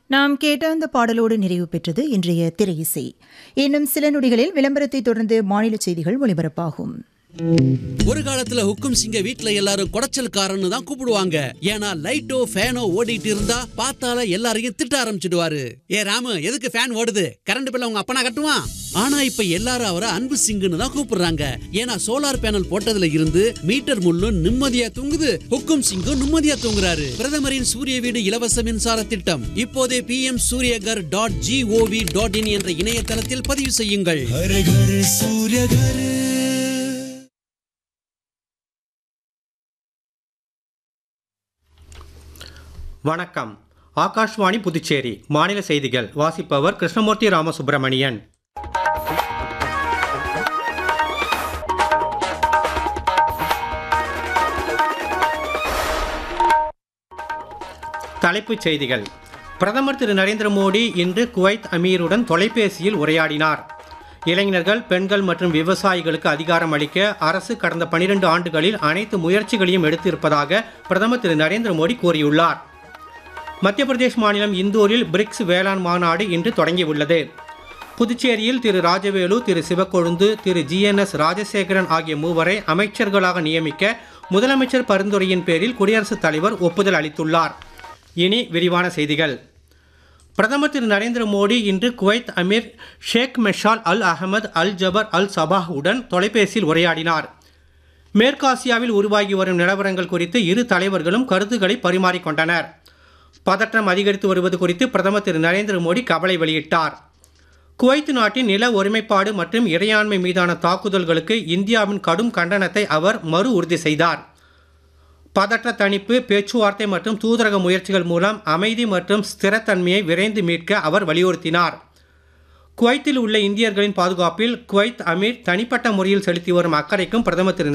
நாம் கேட்ட அந்த பாடலோடு நிறைவு பெற்றது இன்றைய திரை இசை இன்னும் சில நொடிகளில் விளம்பரத்தை தொடர்ந்து மாநில செய்திகள் ஒலிபரப்பாகும் ஒரு காலத்துல ஹுக்கும் சிங்க வீட்ல எல்லாரும் குடைச்சல்காரன்னு தான் கூப்பிடுவாங்க ஏன்னா லைட்டோ ஃபேனோ ஓடிட்டு இருந்தா பார்த்தால எல்லாரையும் திட்ட ஆரம்பிச்சிடுவாரு ஏ ராமு எதுக்கு ஃபேன் ஓடுது கரண்ட் பில்ல உங்க அப்பனா கட்டுவான் ஆனா இப்ப எல்லாரும் அவரை அன்பு சிங்குன்னு தான் கூப்பிடுறாங்க ஏன்னா சோலார் பேனல் போட்டதுல இருந்து மீட்டர் முள்ளும் நிம்மதியா தூங்குது ஹுக்கும் சிங்கும் நிம்மதியா தூங்குறாரு பிரதமரின் சூரிய வீடு இலவச மின்சார திட்டம் இப்போதே P M Suryaghar dot G O V dot in என்ற இணையதளத்தில் பதிவு செய்யுங்கள் हर घर सूर्य घर வணக்கம் ஆகாஷ்வாணி புதுச்சேரி மாநில செய்திகள் வாசிப்பவர் கிருஷ்ணமூர்த்தி ராமசுப்பிரமணியன் தலைப்புச் செய்திகள் பிரதமர் திரு நரேந்திர மோடி இன்று குவைத் அமீருடன் தொலைபேசியில் உரையாடினார் இளைஞர்கள் பெண்கள் மற்றும் விவசாயிகளுக்கு அதிகாரம் அளிக்க அரசு கடந்த 12 ஆண்டுகளில் அனைத்து முயற்சிகளையும் எடுத்திருப்பதாக பிரதமர் திரு நரேந்திர மோடி கூறியுள்ளார் மத்திய பிரதேஷ் மாநிலம் இந்தூரில் பிரிக்ஸ் வேளாண் மாநாடு இன்று தொடங்கியுள்ளது புதுச்சேரியில் திரு ராஜவேலு திரு சிவக்கொழுந்து திரு ஜிஎன்எஸ் ராஜசேகரன் ஆகிய மூவரை அமைச்சர்களாக நியமிக்க முதலமைச்சர் பரிந்துரையின் பேரில் குடியரசுத் தலைவர் ஒப்புதல் அளித்துள்ளார் இனி விரிவான செய்திகள் பிரதமர் திரு நரேந்திர மோடி இன்று Kuwait Amir Sheikh Meshal Al Ahmad Al Jaber Al சபாஹ் உடன் தொலைபேசியில் உரையாடினார் மேற்காசியாவில் உருவாகி வரும் நிலவரங்கள் குறித்து இரு தலைவர்களும் கருத்துக்களை பரிமாறிக்கொண்டனர் பதற்றம் அதிகரித்து வருவது குறித்து பிரதமர் திரு நரேந்திர மோடி கவலை வெளியிட்டார் குவைத் நாட்டின் நில ஒருமைப்பாடு மற்றும் இறையாண்மை மீதான தாக்குதல்களுக்கு இந்தியாவின் கடும் கண்டனத்தை அவர் மறு உறுதி செய்தார் பதற்ற தணிப்பு பேச்சுவார்த்தை மற்றும் தூதரக முயற்சிகள் மூலம் அமைதி மற்றும் ஸ்திரத்தன்மையை விரைந்து மீட்க அவர் வலியுறுத்தினார் குவைத்தில் உள்ள இந்தியர்களின் பாதுகாப்பில் குவைத் அமீர் தனிப்பட்ட முறையில் செலுத்தி வரும் அக்கறைக்கும் பிரதமர் திரு